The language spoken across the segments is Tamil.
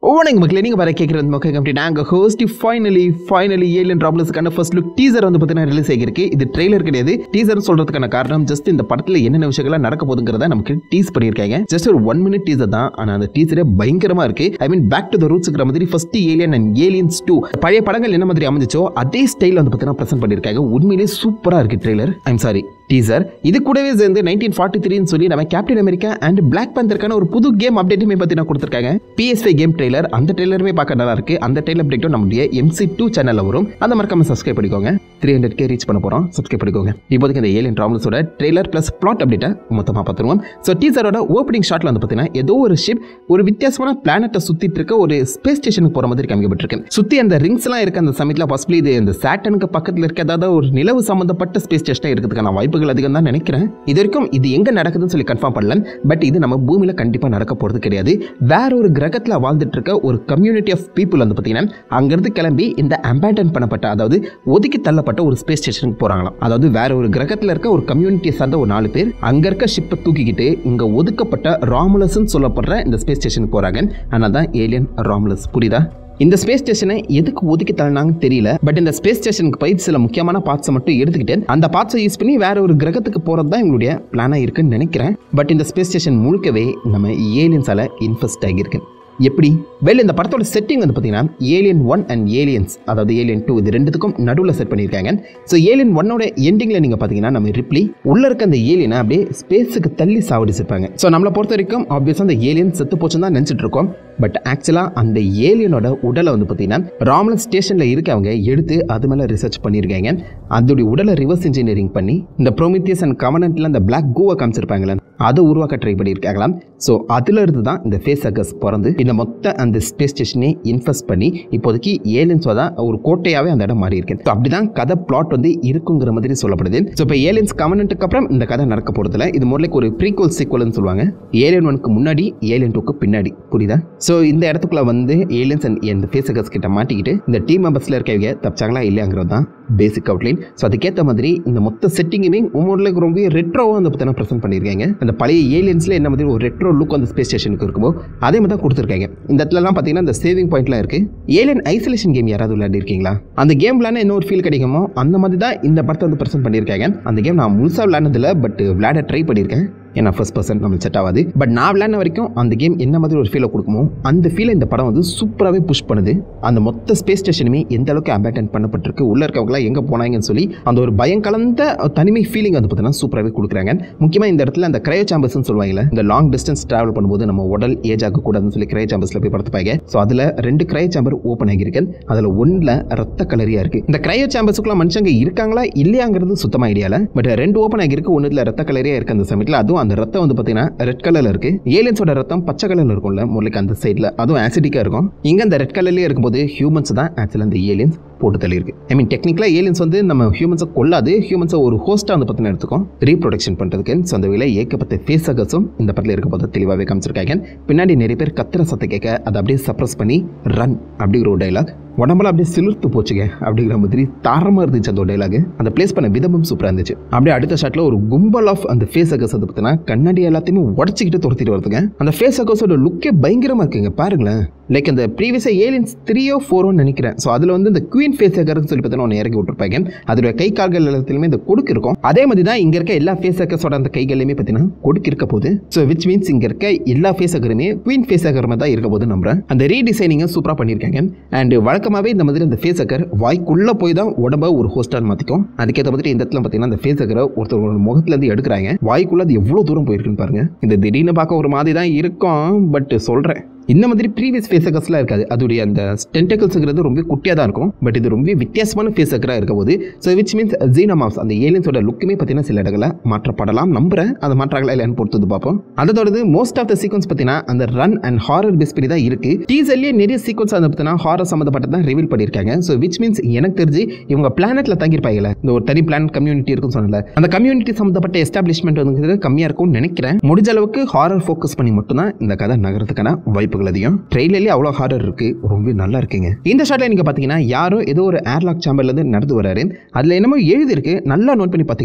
வணக்கம் மக்களே நீங்கள் வர கேட்குறது மக்கள் அப்படி நாங்கள் ஹோஸ்ட் ஃபைனலி ஃபைனலி ஏலியன் ட்ராப்லஸுக்கான ஃபர்ஸ்ட் லுக் டீசர் வந்து பார்த்தீங்கன்னா ரிலீஸ் ஆகிருக்கு இது ட்ரெய்லர் கிடையாது டீசர் சொல்கிறதுக்கான காரணம் ஜஸ்ட் இந்த படத்தில் என்னென்ன விஷயங்கள்லாம் நடக்க போகுதுங்கிறத நமக்கு டீஸ் பண்ணியிருக்காங்க ஜஸ்ட் ஒரு ஒன் மினிட் டீசர் தான் ஆனால் அந்த டீசரே பயங்கரமாக இருக்கு ஐ மீன் பேக் டு த ரூட்ஸுங்கிற மாதிரி first Alien and Aliens two பழைய படங்கள் என்ன மாதிரி அமைஞ்சிச்சோ அதே ஸ்டைல் வந்து பார்த்தீங்கன்னா ப்ரெசென்ட் பண்ணியிருக்காங்க உண்மையிலேயே சூப்பராக இருக்கு ட்ரெய்லர் ஐம் சாரி டீசர் இது கூடவே சேர்ந்து நைன்டீன் ஃபார்ட்டி த்ரீன்னு சொல்லி நம்ம கேப்டன் அமெரிக்கா அண்ட் பிளாக் பேந்தருக்கான ஒரு புது கேம் அப்டேட்டுமே பார்த்தீங்கன்னா கொடுத்துருக்காங்க பிஎஸ்ஐ கேம் ட்ரெய்லர் அந்த ட்ரெய்லருமே பார்க்க நல்லா இருக்கு அந்த ட்ரெய்லர் அப்டேட்டும் நம்முடைய எம்சி டூ சேனலில் வரும் அந்த மறக்காம சப்ஸ்கிரைப் பண்ணிக்கோங்க த்ரீ ஹண்ட்ரட் கே ரீச் பண்ண போகிறோம் சப்ஸ்கிரைப் பண்ணிக்கோங்க இப்போதைக்கு இந்த ஏலியன் ட்ராவல்ஸோட ட்ரெய்லர் ப்ளஸ் பிளாட் அப்டேட்டை மொத்தமாக பார்த்துருவோம் ஸோ டீசரோட ஓப்பனிங் ஷாட்டில் வந்து பார்த்தீங்கன்னா ஏதோ ஒரு ஷிப் ஒரு வித்தியாசமான பிளானட்டை சுற்றிட்டு இருக்க ஒரு ஸ்பேஸ் ஸ்டேஷனுக்கு போகிற மாதிரி காமிக்கப்பட்டிருக்கு சுற்றி அந்த ரிங்ஸ்லாம் இருக்க அந்த சமயத்தில் பாசிபிளி இது இந்த சேட்டனுக்கு பக்கத்தில் இருக்க ஏதாவது ஒரு நிலவு சம்மந்தப்பட்ட ஸ்பேஸ் ஸ்டேஷனாக இருக்கிறதுக்கான வாய்ப்புகள் அதிகம் தான் நினைக்கிறேன் இது வரைக்கும் இது எங்கே நடக்குதுன்னு சொல்லி கன்ஃபார்ம் பண்ணல பட் இது நம்ம பூமியில் கண்டிப்பாக நடக்க போகிறது கிடையாது வேற ஒரு கிரகத்தில் வாழ்ந்துட்டு இருக்க ஒரு கம்யூனிட்டி ஆஃப் பீப்புள் வந்து பார்த்தீங்கன்னா அங்கேருந்து கிளம்பி இந்த அம்பேண்டன் பண்ணப்பட்ட அதாவது ஒதுக்கி தள்ளப்பட்ட ஒரு ஸ்பேஸ் ஸ்டேஷனுக்கு போகிறாங்களாம் அதாவது வேற ஒரு கிரகத்தில் இருக்க ஒரு கம்யூனிட்டியை சார்ந்த ஒரு நாலு பேர் அங்கே இருக்க ஷிப்பை தூக்கிக்கிட்டு இங்கே ஒதுக்கப்பட்ட ராமுலஸ்ன்னு சொல்லப்படுற இந்த ஸ்பேஸ் ஸ்டேஷனுக்கு போகிறாங்க அதனால தான் ஏலியன் ராமுலஸ் புரியுதா இந்த ஸ்பேஸ் ஸ்டேஷனை எதுக்கு ஒதுக்கி தள்ளினாங்கன்னு தெரியல பட் இந்த ஸ்பேஸ் ஸ்டேஷனுக்கு போய் சில முக்கியமான பார்ட்ஸை மட்டும் எடுத்துக்கிட்டு அந்த பார்ட்ஸை யூஸ் பண்ணி வேற ஒரு கிரகத்துக்கு போகிறது தான் எங்களுடைய பிளானாக இருக்குன்னு நினைக்கிறேன் பட் இந்த ஸ்பேஸ் ஸ்டேஷன் முழுக்கவே நம்ம ஏலியன்ஸால் இன்ஃபெஸ்ட் ஆகியிருக்கு எப்படி வெல் இந்த படத்தோட செட்டிங் வந்து பார்த்தீங்கன்னா ஏலியன் ஒன் அண்ட் ஏலியன்ஸ் அதாவது ஏலியன் டூ இது ரெண்டுத்துக்கும் நடுவில் செட் பண்ணியிருக்காங்க ஸோ ஏலியன் ஒன்னோட எண்டிங்கில் நீங்கள் பார்த்தீங்கன்னா நம்ம ரிப்ளி உள்ள இருக்க அந்த ஏலியனை அப்படியே ஸ்பேஸுக்கு தள்ளி சாவடிச்சிருப்பாங்க ஸோ நம்மளை பொறுத்த வரைக்கும் ஆப்வியஸாக அந்த ஏலியன் செத்து போச்சுன்னு தான் நினச்சிட்டு இருக்கோம் பட் ஆக்சுவலாக அந்த ஏலியனோட உடலை வந்து பார்த்தீங்கன்னா ராமலன் ஸ்டேஷனில் இருக்கவங்க எடுத்து அது மேலே ரிசர்ச் பண்ணியிருக்காங்க அதோடைய உடலை ரிவர்ஸ் இன்ஜினியரிங் பண்ணி இந்த ப்ரோமித்தியஸ் அண்ட் கவனன்ட்டில் அந்த பிளாக் கூவை காமிச்சிருப்பாங்களே அதை உருவாக்க ட்ரை பண்ணியிருக்காங்களாம் ஸோ அதில் இருந்து தான் இந்த ஃபேஸ் அக்கஸ் பிறந்து இந்த மொத்த அந்த ஸ்பேஸ் ஸ்டேஷனே இன்வெஸ்ட் பண்ணி இப்போதைக்கு ஏலியன்ஸாக தான் ஒரு கோட்டையாகவே அந்த இடம் மாறி இருக்கு ஸோ அப்படி தான் கதை பிளாட் வந்து இருக்குங்கிற மாதிரி சொல்லப்படுது ஸோ இப்போ ஏலியன்ஸ் கவர்னண்ட்டுக்கு அப்புறம் இந்த கதை நடக்க போகிறதுல இது முதல்ல ஒரு ப்ரீக்வல் சீக்வல்னு சொல்லுவாங்க ஏலியன் ஒனுக்கு முன்னாடி ஏலியன் டூக்கு பின்னாடி புரியுதா ஸோ இந்த இடத்துக்குள்ள வந்து ஏலியன்ஸ் அண்ட் இந்த ஃபேஸ் அக்கஸ் கிட்ட மாட்டிக்கிட்டு இந்த டீம் மெம்பர்ஸில் இருக்கவங்க தப்பிச்சாங்களா இல்லையாங்கிறது தான் பேசிக் அவுட்லைன் ஸோ அதுக்கேற்ற மாதிரி இந்த மொத்த செட்டிங்குமே ஒவ்வொரு ரொம்ப ரெட்ரோவாக வந்து பார்த்தீங்கன்னா ப்ரெசென்ட் பண்ணியிருக்காங்க அந்த பழைய ஏலியன்ஸில் என்ன மாதிரி ஒரு ரெட்ரோ லுக் அந்த ஸ்பேஸ் ஸ்டேஷனுக்கு இருக்குமோ அதே மாதிரி தான் கொடுத்துருக்காங்க இந்த இடத்துலலாம் பார்த்தீங்கன்னா இந்த சேவிங் பாயிண்ட்லாம் இருக்குது ஏலியன் ஐசோலேஷன் கேம் யாராவது விளையாடிருக்கீங்களா அந்த கேம் விளையாட என்ன ஒரு ஃபீல் கிடைக்குமோ அந்த மாதிரி தான் இந்த படத்தை வந்து ப்ரெசென்ட் பண்ணியிருக்காங்க அந்த கேம் நான் முழுசாக விளையாடுனதில்ல பட் விளையாட ட்ரை பண்ணியிருக்கேன் ஏன்னா ஃபர்ஸ்ட் பர்சன் நம்மளுக்கு செட் ஆகாது பட் நான் விளையாடின வரைக்கும் அந்த கேம் என்ன மாதிரி ஒரு ஃபீலை கொடுக்குமோ அந்த ஃபீலை இந்த படம் வந்து சூப்பராகவே புஷ் பண்ணுது அந்த மொத்த ஸ்பேஸ் ஸ்டேஷனுமே எந்த அளவுக்கு அபேட்டன் பண்ணப்பட்டிருக்கு உள்ள இருக்கவங்களாம் எங்கே போனாங்கன்னு சொல்லி அந்த ஒரு பயம் கலந்த தனிமை ஃபீலிங் வந்து பார்த்தீங்கன்னா சூப்பராகவே கொடுக்குறாங்க முக்கியமாக இந்த இடத்துல அந்த கிரையோ சாம்பர்ஸ்னு சொல்லுவாங்கல்ல இந்த லாங் டிஸ்டன்ஸ் ட்ராவல் பண்ணும்போது நம்ம உடல் ஏஜ் ஆகக்கூடாதுன்னு சொல்லி கிரையோ சாம்பர்ஸில் போய் படுத்துப்பாங்க ஸோ அதில் ரெண்டு கிரையோ சாம்பர் ஓப்பன் ஆகியிருக்கு அதில் ஒன்றில் ரத்த கலரியாக இருக்குது இந்த கிரையோ சாம்பர்ஸுக்குள்ள மனுஷங்க இருக்காங்களா இல்லையாங்கிறது சுத்தமாக ஐடியாவில் பட் ரெண்டு ஓப்பன் ஆகியிருக்கு ஒன்றுல ரத்த கலரியாக இருக்குது அந்த சமயத்தில் அதுவும் அந்த ரத்தம் வந்து பார்த்தீங்கன்னா ரெட் கலரில் இருக்குது ஏலியன்ஸோட ரத்தம் பச்சை கலரில் இருக்கும்ல முல்லைக்கு அந்த சைடில் அதுவும் ஆசிடிக்காக இருக்கும் இங்கே அந்த ரெட் கலர்லேயே இருக்கும்போது ஹியூமன்ஸ் தான் ஆக்சுவலாக அந்த ஏலியன்ஸ் போட்டு தள்ளியிருக்கு ஐ மீன் டெக்னிக்கலாக ஏலியன்ஸ் வந்து நம்ம ஹியூமன்ஸை கொல்லாது ஹியூமன்ஸை ஒரு ஹோஸ்ட்டாக வந்து பார்த்தீங்கன்னா எடுத்துக்கும் ரீப்ரொடக்ஷன் பண்ணுறதுக்கு ஸோ அந்த வேலை ஏகப்பட்ட ஃபேஸ் அகஸும் இந்த படத்தில் இருக்க போது தெளிவாகவே காமிச்சிருக்காங்க பின்னாடி நிறைய பேர் கத்திர சத்தை கேட்க அதை அப்படியே சப்ரஸ் பண்ணி ரன் அப்படிங்கிற ஒரு டைலாக் உடம்பெல்லாம் அப்படியே சிலிர்த்து போச்சுங்க அப்படிங்கிற மாதிரி தாரமாக இருந்துச்சு அந்த டைலாக் அந்த பிளேஸ் பண்ண விதமும் சூப்பராக இருந்துச்சு அப்படியே அடுத்த ஷாட்டில் ஒரு கும்பல் ஆஃப் அந்த ஃபேஸ் அகஸ் வந்து பார்த்தீங்கன்னா கண்ணாடி எல்லாத்தையுமே உடச்சிக்கிட்டு துரத்திட்டு வருதுங்க அந்த ஃபேஸ் அகஸோட லுக்கே பயங்கரமாக இருக்குங்க பாருங்களேன் லைக் அந்த ப்ரீவியஸாக ஏலியன்ஸ் த்ரீயோ ஃபோரோன்னு நினைக்கிறேன் ஸோ அதில் வந்து இந்த குவீன் ஃபேஸ் அகர்னு சொல்லி பார்த்தீங்கன்னா ஒன்று இறக்கி விட்டுருப்பாங்க அதோட கை கால்கள் எல்லாத்துலையுமே இந்த கொடுக்கு இருக்கும் அதே மாதிரி தான் இங்கே இருக்க எல்லா ஃபேஸ் அக்கர்ஸோட அந்த கைகள்லையுமே பார்த்தீங்கன்னா கொடுக்கு இருக்க போகுது ஸோ விச் மீன்ஸ் இங்கே இருக்க எல்லா ஃபேஸ் அகருமே குவீன் ஃபேஸ் அகர் மாதிரி தான் இருக்க போது நம்புறேன் அந்த ரீடிசைனிங்கை சூப்பராக பண்ணியிருக்காங்க அண்ட் வழக்கமாகவே இந்த மாதிரி அந்த ஃபேஸ் அக்கர் வாய்க்குள்ளே போய் தான் உடம்ப ஒரு ஹோஸ்டாக மாற்றிக்கும் அதுக்கேற்ற மாதிரி இந்த இடத்துல பார்த்தீங்கன்னா அந்த ஃபேஸ் அக்கரை ஒருத்தர் முகத்துலேருந்து எடுக்கிறாங்க வாய்க்குள்ளே அது எவ்வளோ தூரம் போயிருக்குன்னு பாருங்க இந்த திடீர்னு பார்க்க ஒரு மாதிரி தான் இருக்கும் பட் சொல்கிறேன் இந்த மாதிரி ப்ரீவியஸ் ஃபேஸகஸ்லாம் இருக்காது அதோடைய அந்த டென்டக்கல்ஸுங்கிறது ரொம்ப குட்டியாக தான் இருக்கும் பட் இது ரொம்ப வித்தியாசமான ஃபேஸகராக இருக்க போது ஸோ விச் மீன்ஸ் ஜீனமாஸ் அந்த ஏலியன்ஸோட லுக்குமே பார்த்தீங்கன்னா சில இடங்களில் மாற்றப்படலாம் நம்புறேன் அது மாற்றாங்களா இல்லைன்னு பொறுத்தது பார்ப்போம் அதை தொடர்ந்து மோஸ்ட் ஆஃப் த சீக்வன்ஸ் பார்த்தீங்கன்னா அந்த ரன் அண்ட் ஹாரர் பேஸ் பண்ணி தான் இருக்கு டீசர்லேயே நிறைய சீக்வன்ஸ் வந்து பார்த்தீங்கன்னா ஹாரர் சம்மந்தப்பட்டது தான் ரிவீல் பண்ணியிருக்காங்க ஸோ விச் மீன்ஸ் எனக்கு தெரிஞ்சு இவங்க பிளானெட்டில் தங்கியிருப்பாங்கல்ல இந்த ஒரு தனி பிளானட் கம்யூனிட்டி இருக்குன்னு சொன்னல அந்த கம்யூனிட்டி சம்மந்தப்பட்ட எஸ்டாப்ளிஷ்மெண்ட் வந்து கம்மியாக இருக்கும்னு நினைக்கிறேன் முடிஞ்ச அளவுக்கு ஹாரர் ஃபோக்கஸ் பண்ணி மட்டும்தான் இந்த கதை நகரத்துக்கான வாய்ப்புகள் அதிகம் ட்ரெயிலர்லேயே அவ்வளோ ஹாரர் இருக்கு ரொம்ப நல்லா இருக்குங்க இந்த ஷாட்ல நீங்க பார்த்தீங்கன்னா யாரோ ஏதோ ஒரு ஏர்லாக் சாம்பர்லேருந்து நடந்து வராரு அதில் என்னமோ எழுதியிருக்கு நல்லா நோட் பண்ணி பார்த்தீங்கன்னா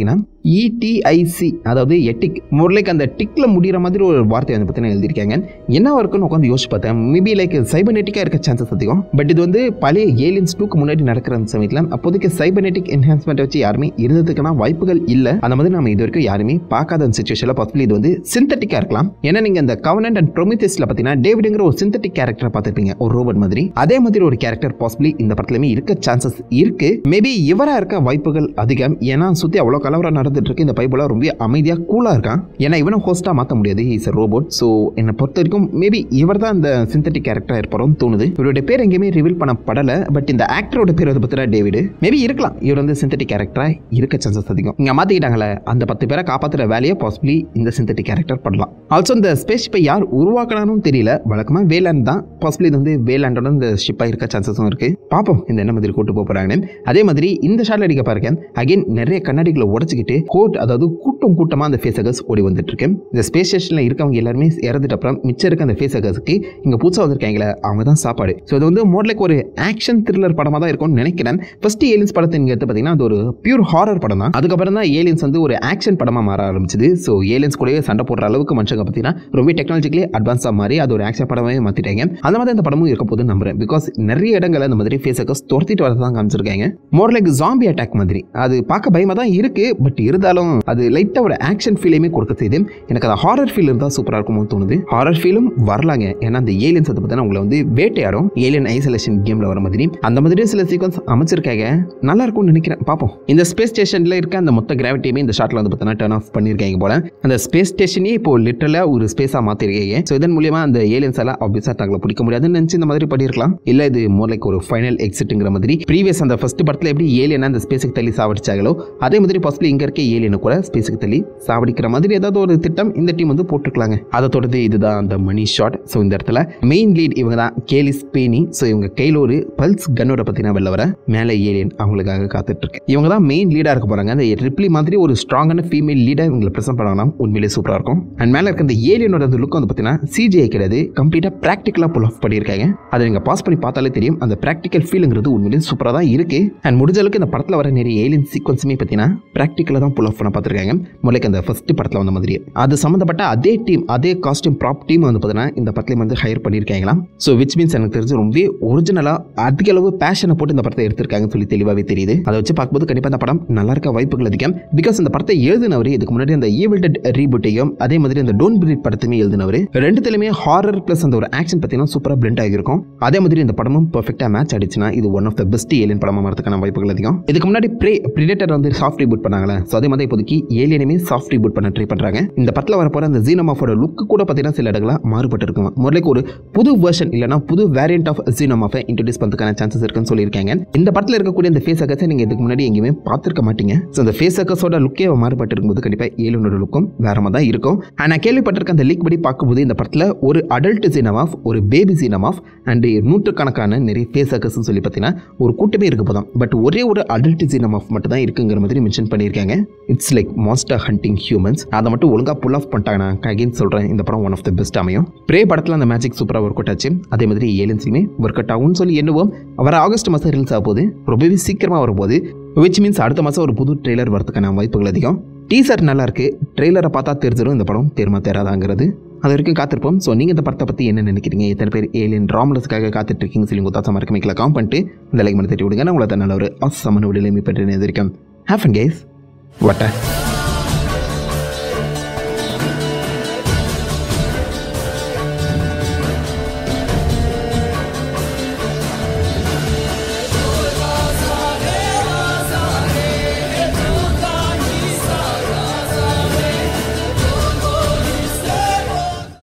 இடிஐசி அதாவது எட்டிக் லைக் அந்த டிக்ல முடிகிற மாதிரி ஒரு வார்த்தை வந்து பார்த்தீங்கன்னா எழுதியிருக்காங்க என்னவா இருக்குன்னு உட்காந்து யோசிச்சு பார்த்தேன் மேபி லைக் சைபர்நெட்டிக்காக இருக்க சான்சஸ் அதிகம் பட் இது வந்து பழைய ஏலியன்ஸ் டூக்கு முன்னாடி நடக்கிற அந்த சமயத்தில் அப்போதைக்கு சைபர்நெட்டிக் என்ஹான்ஸ்மெண்ட் வச்சு யாருமே இருந்ததுக்கான வாய்ப்புகள் இல்லை அந்த மாதிரி நம்ம இது வரைக்கும் யாருமே பார்க்காத அந்த சுச்சுவேஷனில் பாசிபிள் இது வந்து சிந்தட்டிக்காக இருக்கலாம் ஏன்னா நீங்கள் இந்த கவர்னன்ட் அண்ட் ப்ரொமித்தஸில் பார்த்தீங்கன்னா டேவிடுங்கிற ஒரு சிந்தட்டிக் கேரக்டரை பார்த்துருப்பீங்க ஒரு ரோபோட் மாதிரி அதே மாதிரி ஒரு கேரக்டர் பாசிபிளி இந்த படத்துலையுமே இருக்க சான்சஸ் இருக்கு மேபி இவராக இருக்க வாய்ப்புகள் அதிகம் ஏன்னா சுற்றி அவ்வளோ கலவரம் நடந்துட்டு இருக்கு இந்த பைபிளாக ரொம்ப அமைதியாக கூலாக இருக்கான் ஏன்னா இவனை ஹோஸ்ட்டாக மாற்ற முடியாது இஸ் ரோபோட் ஸோ என்னை பொறுத்த வரைக்கும் மேபி இவர் தான் இந்த சிந்தட்டிக் கேரக்டராக இருப்பாரோன்னு தோணுது இவருடைய பேர் எங்கேயுமே ரிவீல் பண்ணப்படலை பட் இந்த ஆக்டரோட பேர் வந்து பார்த்தீங்கன்னா டேவிடு மேபி இருக்கலாம் இவர் வந்து சிந்தட்டிக் கேரக்டராக இருக்க சான்சஸ் அதிகம் இங்கே மாற்றிக்கிட்டாங்களே அந்த பத்து பேரை காப்பாற்றுற வேலையை பாசிபிளி இந்த சிந்தட்டிக் கேரக்டர் பண்ணலாம் ஆல்சோ இந்த ஸ்பேஸ் ஷிப்பை யார் உருவாக்கணும்னு தெரியல வழக்கமாக வேலாண்ட் தான் பாசிபிளி இது வந்து வேலாண்டோட இந்த ஷிப்பாக இருக்க சான்சஸும் இருக்கு பார்ப்போம் இந்த என்ன மாதிரி கூட்டு போக போகிறாங்கன்னு அதே மாதிரி இந்த ஷாட் அடிக்க பாருங்க அகைன் நிறைய கண்ணாடிகளை உடச்சிக்கிட்டு கோட் அதாவது கூட்டம் கூட்டமாக அந்த ஃபேஸகர்ஸ் ஓடி வந்துட்டு இருக்கு இந்த ஸ்பேஸ் ஸ்டேஷனில் இருக்கவங்க எல்லாருமே இறந்துட்டு அப்புறம் மிச்சம் இருக்க அந்த ஃபேஸகர்ஸ்க்கு இங்கே புதுசாக வந்திருக்காங்களே அவங்க தான் சாப்பாடு ஸோ இது வந்து மோர் லைக் ஒரு ஆக்ஷன் த்ரில்லர் படமாக தான் இருக்கும்னு நினைக்கிறேன் ஃபர்ஸ்ட் ஏலியன்ஸ் படத்தை நீங்கள் எடுத்து பார்த்தீங்கன்னா அது ஒரு பியூர் ஹாரர் படம் தான் அதுக்கப்புறம் தான் ஏலியன்ஸ் வந்து ஒரு ஆக்ஷன் படமாக மாற ஆரம்பிச்சது ஸோ ஏலியன்ஸ் கூடயே சண்டை போடுற அளவுக்கு மனுஷங்க பார்த்தீங்கன்னா ரொம்ப டெக்னாலஜிக்கலி அட்வான்ஸாக மாறி அது ஒரு ஆக்ஷன் படமாகவே மாற்றிட்டாங்க அந்த மாதிரி இந்த படமும் இருக்க போது நம்புறேன் பிகாஸ் நிறைய இடங்களில் இந்த மாதிரி ஃபேஸக்கஸ் துரத்திட்டு வரதான் காமிச்சிருக்காங்க மோர் லைக் ஜாம்பி அட்டாக் மாதிரி அது பார்க்க பயமாக தான் இருக்கு பட் இருந்தாலும் அது லைட்டாக ஒரு ஆக்ஷன் ஃபீலையுமே கொடுக்க செய்யுது எனக்கு அந்த ஹாரர் ஃபீல் இருந்தால் சூப்பராக இருக்குமோ தோணுது ஹாரர் ஃபீலும் வரலாங்க ஏன்னா அந்த ஏலியன்ஸ் அதை பார்த்தீங்கன்னா உங்களை வந்து வேட்டையாடும் ஏலியன் ஐசோலேஷன் கேமில் வர மாதிரி அந்த மாதிரி சில சீக்வன்ஸ் அமைச்சிருக்காங்க நல்லா இருக்கும்னு நினைக்கிறேன் பார்ப்போம் இந்த ஸ்பேஸ் ஸ்டேஷனில் இருக்க அந்த மொத்த கிராவிட்டியுமே இந்த ஷாட்டில் வந்து பார்த்தீங்கன்னா டர்ன் ஆஃப் பண்ணியிருக்காங்க போல அந்த ஸ்பேஸ் ஸ்டேஷனே இப்போ லிட்டரலாக ஒரு ஸ்பேஸாக மாற்றிருக்கீங்க ஸோ இதன் மூலியமா அந்த ஏலியன்ஸ் எல்லாம் ஆப்வியஸாக தங்களை பிடிக்க முடியாதுன்னு நினச்சி இந்த மாதிரி பண்ணியிருக்கலாம் இல்லை இது மோர் லைக் ஒரு ஃபைனல் எக்ஸிட்டுங்கிற மாதிரி ப்ரீவியஸ் அந்த ஃபர்ஸ்ட் படத்தில் எப்படி ஏலியனை அந்த ஸ்பேஸுக்கு தள்ளி சாவடிச்சாங்களோ அதே மாதிரி பாசிபிள் இங்கே இருக்க ஏலியனை கூட ஸ்பேஸுக்கு தள்ளி சாவடிக்கிற மாதிரி ஏதாவது ஒரு திட்டம் இந்த டீம் வந்து போட்டிருக்கலாங்க அதை தொடர்ந்து இதுதான் அந்த மணி ஷாட் ஸோ இந்த இடத்துல மெயின் லீட் இவங்க தான் கேலிஸ் பேனி ஸோ இவங்க கையில் ஒரு பல்ஸ் கன்னோட பார்த்தீங்கன்னா வெளில வர மேலே ஏலியன் அவங்களுக்காக காத்துட்டு இருக்கு இவங்க தான் மெயின் லீடாக இருக்க போகிறாங்க அந்த ரிப்ளி மாதிரி ஒரு ஸ்ட்ராங்கான ஃபீமேல் லீடாக இவங்களை ப்ரெசென்ட் பண்ணாங்கன்னா உண்மையிலே சூப்பராக இருக்கும் அண்ட் மேலே இருக்க அந்த ஏலியனோட அந்த லுக் வந்து பார்த்தீங்கன்னா சிஜிஐ கிடையாது கம்ப்ளீட்டாக ப்ராக்டிக்கலாக புல் ஆஃப் பண்ணியிருக்காங்க அதை நீங்கள் பாஸ் பண்ணி பார்த்தாலே தெரியும் அந்த ப்ராக்டிக்கல் ஃபீலுங்கிறது உண்மையிலே சூப்பராக தான் இருக்கு அண்ட் முடிஞ்ச அளவுக்கு இந்த படத்தில் வர நிறைய ஏலியன் சீக்வன்ஸுமே பார்த்தீங்கன்னா ப்ராக்டிக்கலாக தான் புல் ஆஃப் பண்ண பார்த்துருக்காங்க முதல்ல அந்த ஃபர்ஸ்ட் படத்தில் வந்த மாதிரி அது சம்மந்தப்பட்ட அதே டீம் அதே காஸ்டியூம் ப்ராப் டீம் வந்து பார்த்தீங்கன்னா இந்த படத்தில் வந்து ஹையர் பண்ணியிருக்காங்களாம் ஸோ விச் மீன்ஸ் எனக்கு தெரிஞ்சு ரொம்ப ஒரிஜினலாக அதிக அளவு பேஷனை போட்டு இந்த படத்தை எடுத்திருக்காங்கன்னு சொல்லி தெளிவாகவே தெரியுது அதை வச்சு பார்க்கும்போது கண்டிப்பாக இந்த படம் நல்லா இருக்க வாய்ப்புகள் அதிகம் பிகாஸ் இந்த படத்தை எழுதினவர் இதுக்கு முன்னாடி அந்த ஈவில் டெட் ரீபூட்டையும் அதே மாதிரி அந்த டோன் பிரீட் படத்தையுமே எழுதினவர் ரெண்டுத்துலையுமே ஹாரர் ப்ளஸ் அந்த ஒரு ஆக்ஷன் பார்த்தீங்கன்னா சூப்பராக பிளெண்ட் ஆகிருக்கும் அதே மாதிரி இந்த படமும் பர்ஃபெக்டாக மேட்ச் ஆயிடுச்சுன்னா இது one of the best Alien படமாக வரதுக்கான வாய்ப்புகள் அதிகம் இதுக்கு முன்னாடி ப்ரே பிரிடேட்டர் வந்து சாஃப்ட் ரீபூட் பண்ணாங்களே ஸோ அதே மாதிரி இப்போதைக்கு ஏலியனுமே சாஃப்ட் ரீபூட் பண்ண ட்ரை பண்ணுறாங்க இந்த படத்தில் வரப்போகிற அந்த ஜீனமாஃபோட லுக்கு கூட பார்த்தீங்கன்னா சில இடங்களா மாறுபட்டு இருக்கும் முதல்ல ஒரு புது வெர்ஷன் இல்லைனா புது வேரியன்ட் ஆஃப் ஜீனமாஃபை இன்ட்ரடியூஸ் பண்ணுறதுக்கான சான்சஸ் இருக்குன்னு சொல்லியிருக்காங்க இந்த படத்தில் இருக்கக்கூடிய இந்த ஃபேஸ் அக்கஸை நீங்கள் இதுக்கு முன்னாடி எங்கேயுமே பார்த்துருக்க மாட்டீங்க ஸோ அந்த ஃபேஸ் அக்கஸோட லுக்கே மாறுபட்டு இருக்கும்போது கண்டிப்பாக ஏலியனோட லுக்கும் வேற மாதிரி தான் இருக்கும் ஆனால் நான் கேள்விப்பட்டிருக்க அந்த லீக் படி பார்க்கும்போது இந்த படத்தில் ஒரு அடல்ட் ஜீனமாஃப் ஒரு பேபி ஜீனமாஃப் அண்ட் நூற்றுக்கணக்கான நிறைய ஃபேஸ் அக்கஸ்ன்னு சொல்லி பார்த்தீங்கன்னா ஒரு கூட்டமே இருக்க போதும் பட் ஒரே ஒரு அடல்ட் ஜீனமாஃப் மட்டும் தான் இருக்குங்கிற மாதிரி மென்ஷன் பண்ணியிருக்காங்க it's like master hunting humans அதை மட்டும் ஒழுங்காக புல் ஆஃப் பண்ணிட்டாங்கன்னா அகைன் சொல்கிறேன் இந்த படம் ஒன் ஆஃப் த பெஸ்ட் அமையும் ப்ரே படத்தில் அந்த மேஜிக் சூப்பராக ஒர்க் அவுட் ஆச்சு அதே மாதிரி ஏலியன்ஸுமே ஒர்க் அவுட் ஆகும்னு சொல்லி எண்ணுவோம் வர ஆகஸ்ட் மாதம் ரிலீஸ் ஆக போகுது ரொம்பவே சீக்கிரமாக வரப்போகுது விச் மீன்ஸ் அடுத்த மாதம் ஒரு புது ட்ரெய்லர் வரதுக்கான வாய்ப்புகள் அதிகம் டீசர் நல்லா இருக்கு ட்ரெய்லரை பார்த்தா தெரிஞ்சிடும் இந்த படம் தேர்மா தேராதாங்கிறது அது வரைக்கும் காத்திருப்போம் ஸோ நீங்கள் இந்த படத்தை பற்றி என்ன நினைக்கிறீங்க எத்தனை பேர் ஏலியன் ராமலஸுக்காக காத்துட்டு இருக்கீங்க சொல்லி உங்கள் தாத்தா மறக்க மேக்கில் காம் பண்ணிட்டு இந்த லைக் பண்ணி தட்டி விடுங்க நான் உங்களை நல்ல ஒரு அசமான விடலைமை பெற்று இருக்கேன் ஹேஃப் அண்ட் கேஸ் வட்ட